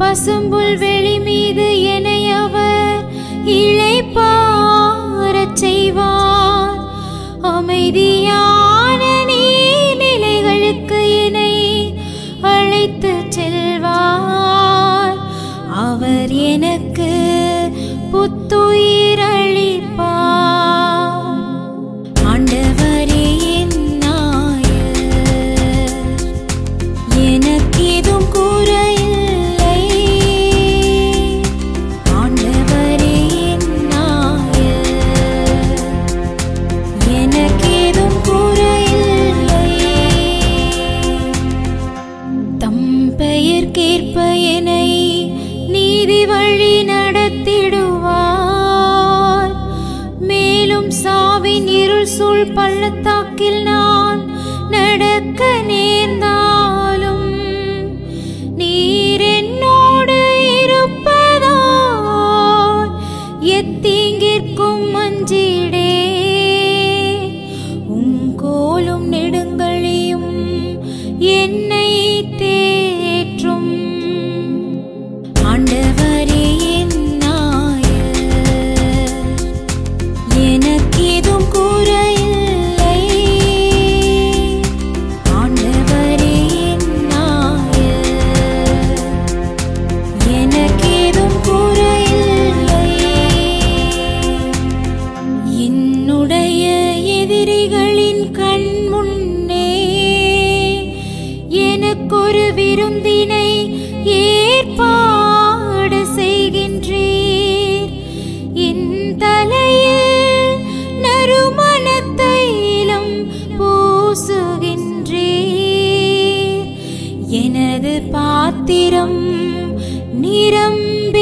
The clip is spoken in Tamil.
பசும்புல் வெளி மீது என்னை அவர் இளைப்பாரச் செய்வார் அமைதியான நீர்நிலைகளுக்கு என்னை அழைத்துச் செல்வார் அவர் எனக்கு புத்துயிர் அளிப்பார் ஆண்டவரே என் நாயர் எனக்கேதும் குறையில்லை ஆண்டவரே என் நாயர் எனக்கேதும் குறையில்லை தம் பெயர்க்கேற்ப என்னை நீதி வழி நடத்திடுவார் மேலும் சாவின் இருள் சூழ் பள்ளத்தாக்கில் நான் நடக்க நேர்ந்தாலும் நீர் என்னோடு இருப்பதால் எத்தீங்கிற்கும் மஞ்சிடே உங்கோலும் நெடுங்கழியும் என்னை தேற்றும் ஆண்டவரே என் நாயர் எனக்கேதும் குறையில்லை ஆண்டவரே என் நாயர் எனக்கேதும் குறையில்லை என்னுடைய எதிரிகளின் கண் முன்னே எனக்கொரு விருந்தினை ஏற்பாடு செய்கின்றீர் என் தலையில் நறுமண தைலம் பூசுகின்றீர் எனது பாத்திரம் நிரம்பி